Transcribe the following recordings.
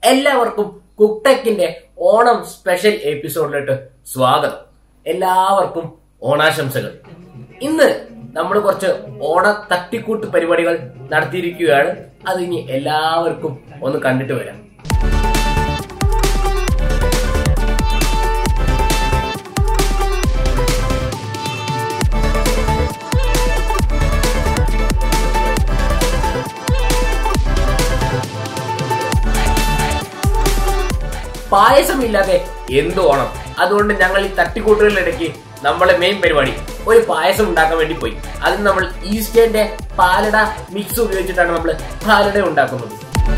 എല്ലാവർക്കും കുക്ടെക്കിന്റെ ഓണം സ്പെഷ്യൽ എപ്പിസോഡിലോട്ട് സ്വാഗതം എല്ലാവർക്കും ഓണാശംസകൾ ഇന്ന് നമ്മൾ കുറച്ച് ഓണ തട്ടിക്കൂട്ട് പരിപാടികൾ നടത്തിയിരിക്കുകയാണ് അത് ഇനി എല്ലാവർക്കും ഒന്ന് കണ്ടിട്ട് വരാം പായസമില്ലാതെ എന്ത് ഓണം അതുകൊണ്ട് ഞങ്ങൾ ഈ തട്ടിക്കൂട്ടുകളിലിടയ്ക്ക് നമ്മളെ മെയിൻ പരിപാടി ഒരു പായസം ഉണ്ടാക്കാൻ വേണ്ടി പോയി അതിന് നമ്മൾ ഈസ്റ്റേന്റെ പാലട മിക്സ് ഉപയോഗിച്ചിട്ടാണ് നമ്മൾ പാലട ഉണ്ടാക്കുന്നത്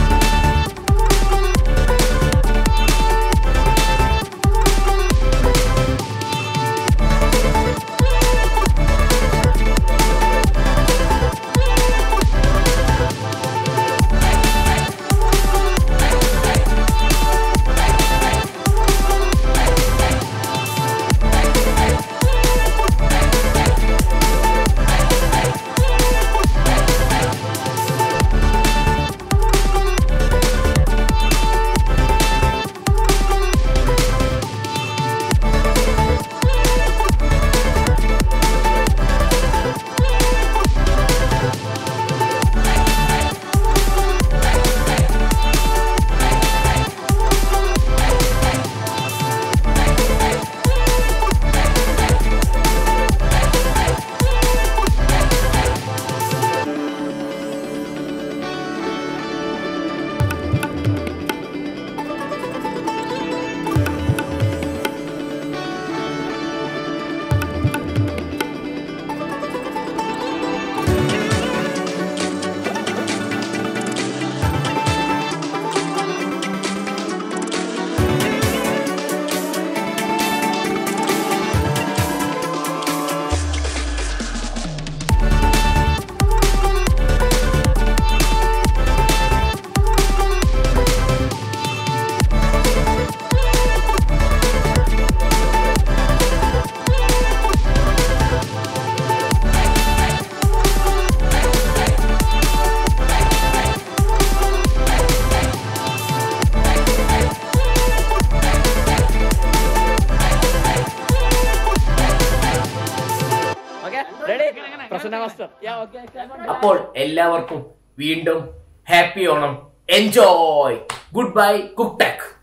Okay, ready? Prasanna Master. Yeah, okay. അപ്പോൾ എല്ലാവർക്കും വീണ്ടും happy Onam enjoy good bye കുക്ടെക്